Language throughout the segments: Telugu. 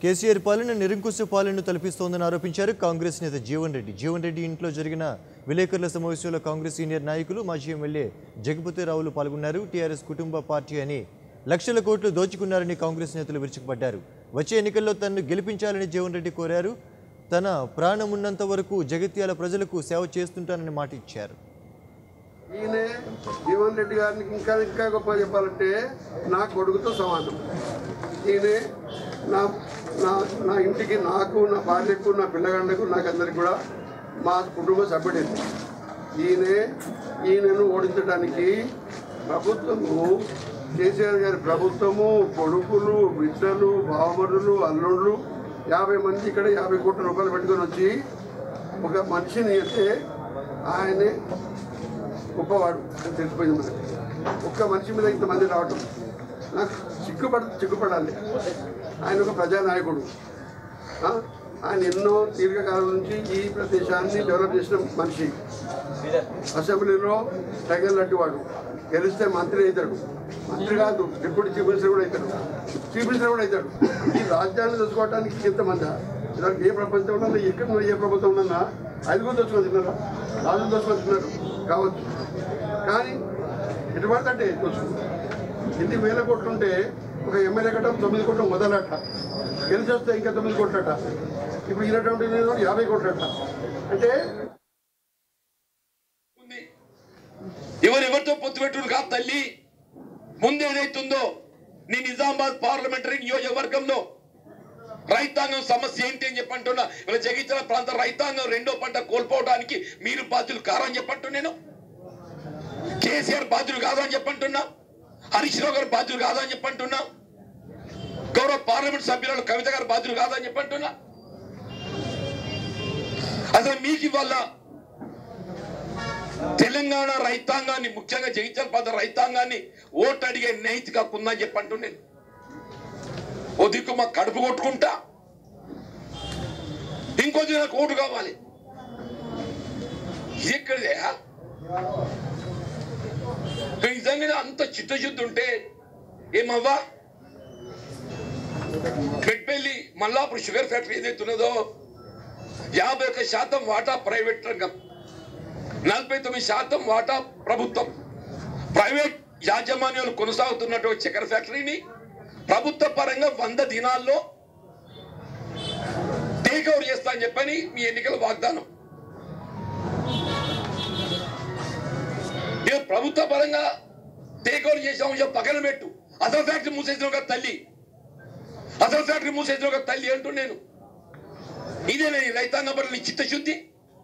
కేసీఆర్ పాలన నిరంకుశ పాలనను తలపిస్తోందని ఆరోపించారు కాంగ్రెస్ నేత జీవన్ రెడ్డి జీవన్ రెడ్డి ఇంట్లో జరిగిన విలేకరుల సమావేశంలో కాంగ్రెస్ సీనియర్ నాయకులు మాజీ ఎమ్మెల్యే జగపతి రావులు పాల్గొన్నారు టీఆర్ఎస్ కుటుంబ పార్టీ అని లక్షల కోట్లు దోచుకున్నారని కాంగ్రెస్ నేతలు విరుచుకుపడ్డారు వచ్చే ఎన్నికల్లో తనను గెలిపించాలని జీవన్ రెడ్డి కోరారు తన ప్రాణం ఉన్నంత వరకు జగిత్యాల ప్రజలకు సేవ చేస్తుంటానని మాట ఇచ్చారు ఈయనే జీవన్ రెడ్డి గారిని ఇంకా ఇంకా గొప్ప చెప్పాలంటే నా కొడుకుతో సమానం ఈయనే నా నా నా ఇంటికి నాకు నా భార్యకు నా పిల్లగాళ్ళకు నాకు అందరికి కూడా మా కుటుంబ సభ్యుడే ఈయనే ఈయనను ఓడించడానికి ప్రభుత్వము కేసీఆర్ గారి ప్రభుత్వము కొడుకులు బిడ్డలు బావమరులు అల్లుళ్ళు యాభై మంది ఇక్కడ యాభై కోట్ల రూపాయలు పెట్టుకొని వచ్చి ఒక మనిషిని అయితే ఆయనే గొప్పవాడు అని తెలిసిపోయింది మనకి ఒక్క మనిషి మీద ఇంతమంది రావటం నాకు సిగ్గుపడ సిగ్గుపడాలి ఆయన ఒక ప్రజానాయకుడు ఆ? ఆయన ఎన్నో దీర్ఘకాలం నుంచి ఈ ప్రదేశాన్ని డెవలప్ చేసిన మనిషి అసెంబ్లీలో టైగర్ లాంటి వాడు గెలిస్తే మంత్రి అవుతాడు మంత్రి కాదు డిప్యూటీ చీఫ్ మినిస్టర్ కూడా అవుతాడు చీఫ్ మినిస్టర్ కూడా అవుతాడు ఈ రాజ్యాన్ని తెచ్చుకోవడానికి ఎంతమంది దానికి ఏ ప్రపంచంలో ఉన్నా, ఎక్కడ ఉన్నా, ఏ ప్రభుత్వం ఉన్నా ఐదుగురు తెచ్చుకొని తిన్నారా రాజులు తెచ్చుకొని తిన్నారు కావచ్చు కానీ ఎటు పడితే తెచ్చుకుంటారు ఎన్ని వేల కోట్లు ఉంటే ఒక ఎమ్మెల్యే కట్టం తొమ్మిది కోట్లు మొదలట గెలిచి వస్తే ఇంకా తొమ్మిది కోట్లట ఇప్పుడు ఇలాంటి నేను యాభై కోట్లట అంటే ఉంది ఎవరెవరితో పొత్తు పెట్టుడు కాదు తల్లి ముందు ఏదైతుందో నీ నిజామాబాద్ పార్లమెంటరీ నియోజకవర్గంలో రైతాంగం సమస్య ఏంటి అని చెప్పంటున్నా ఇలా జగిత్యాల ప్రాంత రైతాంగం రెండో పంట కోల్పోవడానికి మీరు బాధ్యులు కారని చెప్పంటు నేను కేసీఆర్ బాధ్యులు కాదని చెప్పంటున్నా హరీష్ రావు గారు బాధ్యులు కాదని చెప్పంటున్నా గౌరవ పార్లమెంట్ సభ్యురాలు కవిత గారు బాధ్యులు కాదని చెప్పంటున్నా అసలు మీకు ఇవాళ తెలంగాణ రైతాంగాన్ని ముఖ్యంగా జగిత్యాల ప్రాంత రైతాంగాన్ని ఓటు అడిగే నైతిక హక్కు ఉందని చెప్పంటూ నేను ఓ దిక్కు మా కడుపు కొట్టుకుంటా ఇంకో దిక్కు నాకు ఓటు కావాలి ఇది ఎక్కడిదే నిజంగా అంత చిత్తశుద్ధి ఉంటే ఏమవ్వా పెట్పెల్లి మల్లాపురం షుగర్ ఫ్యాక్టరీ ఏదైతే ఉన్నదో యాభై ఒక్క శాతం వాటా ప్రైవేట్ రంగం నలభై తొమ్మిది శాతం వాటా ప్రభుత్వం ప్రైవేట్ యాజమాన్యాలు కొనసాగుతున్నటువంటి చక్కెర ఫ్యాక్టరీని ప్రభుత్వ పరంగా వంద దినాల్లో టేక్ ఓవర్ చేస్తా అని చెప్పని మీ ఎన్నికల వాగ్దానం ఇక ప్రభుత్వ పరంగా టేక్ ఓవర్ చేసాము చెప్పి పక్కన పెట్టు అసలు ఫ్యాక్టరీ మూసేసిన ఒక తల్లి అసలు ఫ్యాక్టరీ మూసేసిన ఒక తల్లి అంటూ నేను ఇదేనా ఈ రైతాంగ పట్ల నీ చిత్తశుద్ధి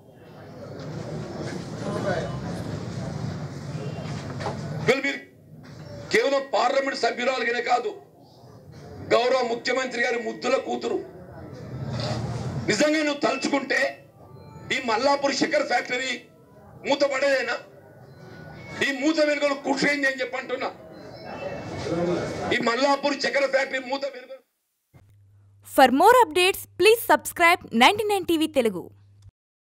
వీళ్ళు మీరు కేవలం పార్లమెంట్ సభ్యురాలుగానే కాదు గౌరవ ముఖ్యమంత్రి గారి ముద్దుల కూతురు నిజంగా నువ్వు తలుచుకుంటే ఈ మల్లాపూర్ శక్కర్ ఫ్యాక్టరీ మూతపడేదేనా ఈ మూత వెనుకలు కుట్రేంది అని చెప్పంటున్నా ఈ మల్లాపూర్ చక్కెర ఫ్యాక్టరీ మూత వెనుక For more updates, please subscribe 99 TV Telugu.